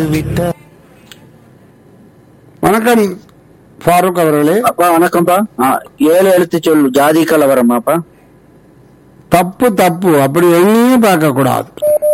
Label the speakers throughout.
Speaker 1: வணக்கம் ஃபாரூக் அவர்களே
Speaker 2: அப்பா வணக்கம்ப்பா ஆ, ஏழு எழுத்து சொல் ஜாதி கலவரமாப்பா
Speaker 1: தப்பு தப்பு அப்படி எண்ணியும் பார்க்க கூடாது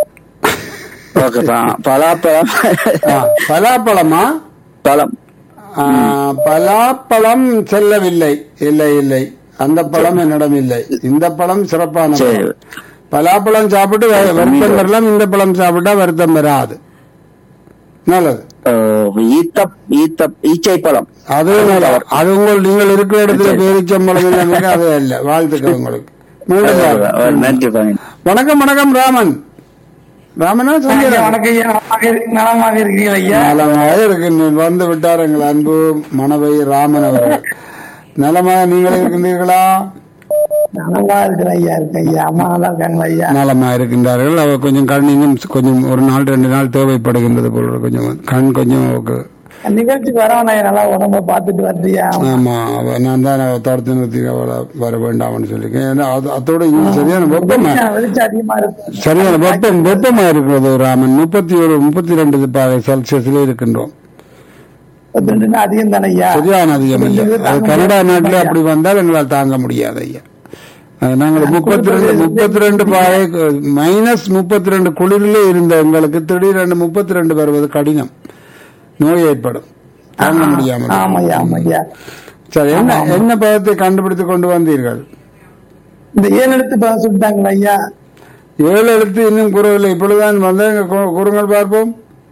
Speaker 2: ஓகேப்பா பலாப்பழம்
Speaker 1: ஆ, பலாப்பழமா
Speaker 2: பழம்
Speaker 1: ஆ, பலாப்பழம் செல்லவில்லை இல்லை இல்லை அந்த பழம் என்னிடம் இல்லை இந்த பழம் சிறப்பான
Speaker 2: சரி.
Speaker 1: பழம். பலாப்பழம் சாப்பிட்டு வ- வருத்தம் வரலாம் இந்த பழம் சாப்பிட்டா வருத்தம் வராது நல்லது
Speaker 2: ஓ, ஈத்தப் ஈத்தப் ஈச்சை பழம்
Speaker 1: அது நல்லது. அது உங்கள் நீங்கள் இருக்கிற இடத்துல பேரிச்சம்பளம் இல்லாமல் அது இல்லை வாழ்த்துக்கள் உங்களுக்கு மீண்டும் பாருங்கள்.
Speaker 2: நன்றிப்பா
Speaker 1: வணக்கம் வணக்கம் ராமன் ராமனா
Speaker 3: ஐயா,
Speaker 1: சந்திரன்
Speaker 3: வணக்கம் ஐயா நலமாக இரு- நலமாக இருக்கிறீர்கள் ஐயா
Speaker 1: நலமாக இருக்கின்றேன் வந்து விட்டார் எங்கள் அன்பு மனைவி ராமன் அவர்கள் நலமாக நீங்கள் இருக்கின்றீர்களா
Speaker 3: நலமா இருக்கிற ஐயா இருக்கு ஐயா அம்மா நல்லா இருக்காங்களா ஐயா
Speaker 1: நலமா இருக்கின்றார்கள் அவர் கொஞ்சம் கண் இன்னும் கொஞ்சம் ஒரு நாள் ரெண்டு நாள் தேவைப்படுகின்றது போல இருக்கு. கொஞ்சம் கண் கொஞ்சம் அவருக்கு-
Speaker 3: நிகழ்ச்சிக்கு வரவன் ஐயா நல்லா உடம்ப பாத்துட்டு வருதுயா
Speaker 1: ஆமா அவ- நான் தான் அவ தடுத்து நிறுத்தி அவளை வர வேண்டாம்னு சொல்லியிருக்கேன் ஏன்னா அது- அதோட இன்னும் சரியான வெப்பமா
Speaker 3: வெளிச்சம் வெளிச்சம் அதிகமா இருக்கு
Speaker 1: சரியான வெப்பம் வெப்பமா இருக்கிறது ராமன் முப்பத்தி ஒரு முப்பத்தி ரெண்டு பாகை செல்சியஸ்ல இருக்கின்றோம்
Speaker 3: முப்பத்தி ரெண்டு நாள் அதிகம் தானே ஐயா
Speaker 1: சரியான அதிகம் இல்லை அது கனடா நாட்டில் அப்படி வந்தால் எங்களால் தாங்க முடியாது ஐயா அது நாங்கள் முப்பத்தி ரெண்டு முப்பத்தி ரெண்டு பாகை மைனஸ் முப்பத்தி ரெண்டு குளிரிலே இருந்த எங்களுக்கு திடீரென்று முப்பத்தி ரெண்டு வருவது கடினம் நோய் ஏற்படும் தாங்க முடியாமல்
Speaker 3: ஆமாய்யா ஆமாய்யா
Speaker 1: சரி என்ன என்ன பதத்தை கண்டுபிடித்து கொண்டு வந்தீர்கள்
Speaker 3: இந்த ஏழு எழுத்து பதம் சொல்லிட்டாங்களா ஐயா
Speaker 1: ஏழு எழுத்து இன்னும் குறவில்லை இப்பொழுதுதான் வந்தாங்க குறுங்கள் பார்ப்போம்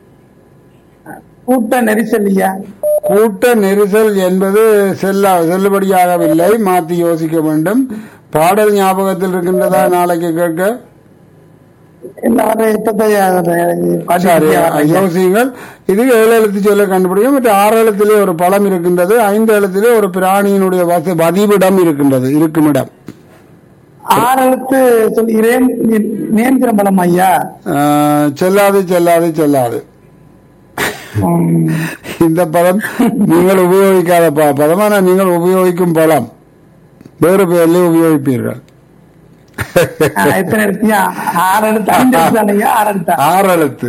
Speaker 3: கூட்ட நெரிசல் ஐயா
Speaker 1: கூட்ட நெரிசல் என்பது செல்லா செல்லுபடியாகவில்லை மாற்றி யோசிக்க வேண்டும் பாடல் ஞாபகத்தில் இருக்கின்றதா நாளைக்கு கேட்க
Speaker 3: எல்லாரும் இப்பதான்
Speaker 1: சரி யோசியுங்கள் இது ஏழு எழுத்து சொல்ல கண்டுபிடிக்கும் மற்ற ஆறு எழுத்திலே ஒரு பழம் இருக்கின்றது ஐந்து எழுத்திலே ஒரு பிராணியினுடைய வச பதிவிடம் இருக்கின்றது இருக்குமிடம்
Speaker 3: ஆறு எழுத்து சொல்கிறேன் நேந்திரம் பலம் ஐயா
Speaker 1: ஆஹ், செல்லாது செல்லாது செல்லாது
Speaker 3: உம்,
Speaker 1: இந்த பதம் நீங்கள் உபயோகிக்காத ப- பதம் ஆனால் நீங்கள் உபயோகிக்கும் பழம் வேறு பெயரிலே உபயோகிப்பீர்கள்
Speaker 3: ஆ, எத்தனை எழுத்தியா ஆறு எழுத்து அஞ்சு எழுத்து தானே ஐயா ஆறு எழுத்தா
Speaker 1: ஆறு எழுத்து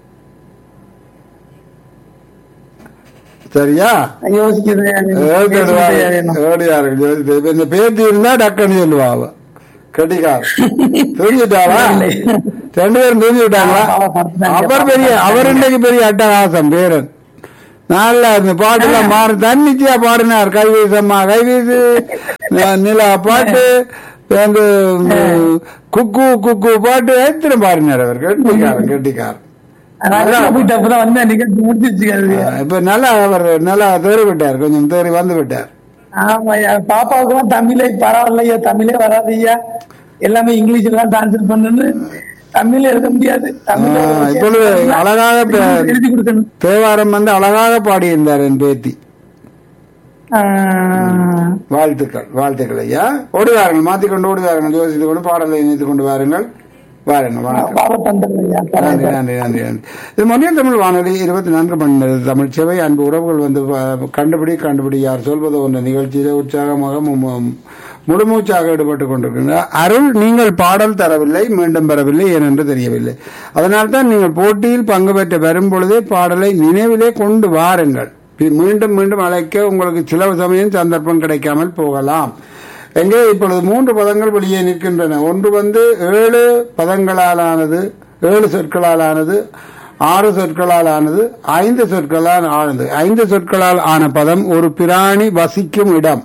Speaker 1: சரியா
Speaker 3: யோசிக்கிறது
Speaker 1: ஏடியார்கள் யோசித்து. இப்ப இந்த பேத்தி இருந்தா டக்குன்னு சொல்லுவா அவ கட்டிக்கார் தெரிஞ்சுட்டாளா ரெண்டு பேரும் தெரிஞ்சு விட்டாங்களா அவர் பெரிய அவர் இன்னைக்கு பெரிய அட்டகாசம் பேரன் நல்லா இந்த பாட்டுலாம் மாறு தன்னிச்சையா பாடினார் கைவீசம்மா கைவீசு ந- நிலா பாட்டு வந்து ம், குக்கு குக்கு பாட்டு எத்தனை பாடினார் அவர் கெட்டிக்காரன் கெட்டிக்காரன்
Speaker 3: நான் போயிட்டு அப்பதான் வந்து நிகழ்ச்சி முடிச்சிருச்சு அது
Speaker 1: இப்ப நல்லா அவர் நல்லா தேறி விட்டார் கொஞ்சம் தேறி வந்து விட்டார்
Speaker 3: ஆமாய்யா பாப்பாவுக்குலாம் தமிழே பரவாயில்லையா தமிழே வராது ஐயா எல்லாமே இங்கிலீஷ்ல தான் டிரான்ஸ்லேட் பண்ணணும்னு தமிழ்ல எழுத முடியாது தமிழ்ல
Speaker 1: ஆ,
Speaker 3: ஒரு
Speaker 1: இப்பொழுது
Speaker 3: விஷயம்
Speaker 1: அழகாக பே-
Speaker 3: எழுதி கொடுக்கணும்
Speaker 1: தேவாரம் வந்து அழகாக பாடியிருந்தார் என் பேத்தி
Speaker 3: ஆ,
Speaker 1: வாழ்த்துக்கள் வாழ்த்துக்கள் ஐயா ஓடி வாருங்கள் மாத்திக்கொண்டு ஓடி வாருங்கள் யோசித்து கொண்டு பாடலை இணைத்துக் கொண்டு வாருங்கள் வாருங்கள் வணக்கம்
Speaker 3: பாப்பா பண்றது ஐயா
Speaker 1: நன்றி நன்றி நன்றி நன்றி இது மதியம் தமிழ் வானொலி இருபத்தி நான்கு மணி நேர தமிழ் சேவை அன்பு உறவுகள் வந்து அஹ், கண்டுபிடி கண்டுபிடி யார் சொல்வது என்ற நிகழ்ச்சியிலே உற்சாகமாக மு- மு- முழுமூச்சாக ஈடுபட்டுக் கொண்டிருக்கின்றார் அருள் நீங்கள் பாடல் தரவில்லை மீண்டும் பெறவில்லை ஏனென்று தெரியவில்லை அதனால்தான் நீங்கள் போட்டியில் பங்கு பெற்ற வரும் பொழுதே பாடலை நினைவிலே கொண்டு வாருங்கள் பி- மீண்டும் மீண்டும் அழைக்க உங்களுக்கு சில சமயம் சந்தர்ப்பம் கிடைக்காமல் போகலாம் எங்கே இப்பொழுது மூன்று பதங்கள் வெளியே நிற்கின்றன ஒன்று வந்து ஏழு பதங்களாலானது ஏழு சொற்களால் ஆனது ஆறு சொற்களால் ஆனது ஐந்து சொற்களால் ஆனது ஐந்து சொற்களால் ஆன பதம் ஒரு பிராணி வசிக்கும் இடம்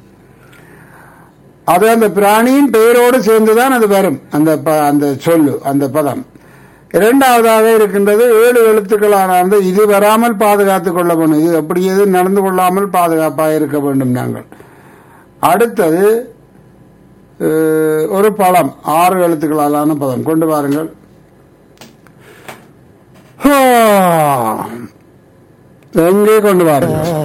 Speaker 1: அது அந்த பிராணியின் பெயரோடு சேர்ந்துதான் அது வரும் அந்த ப- அந்த சொல்லு அந்த பதம் இரண்டாவதாக இருக்கின்றது ஏழு எழுத்துக்களான அந்த இது வராமல் பாதுகாத்துக் கொள்ள வேண்டும் இது அப்படி எது நடந்து கொள்ளாமல் பாதுகாப்பாக இருக்க வேண்டும் நாங்கள் அடுத்தது அஹ், ஒரு பழம் ஆறு எழுத்துக்களாலான பதம் கொண்டு வாருங்கள் எங்கே கொண்டு வாருங்கள்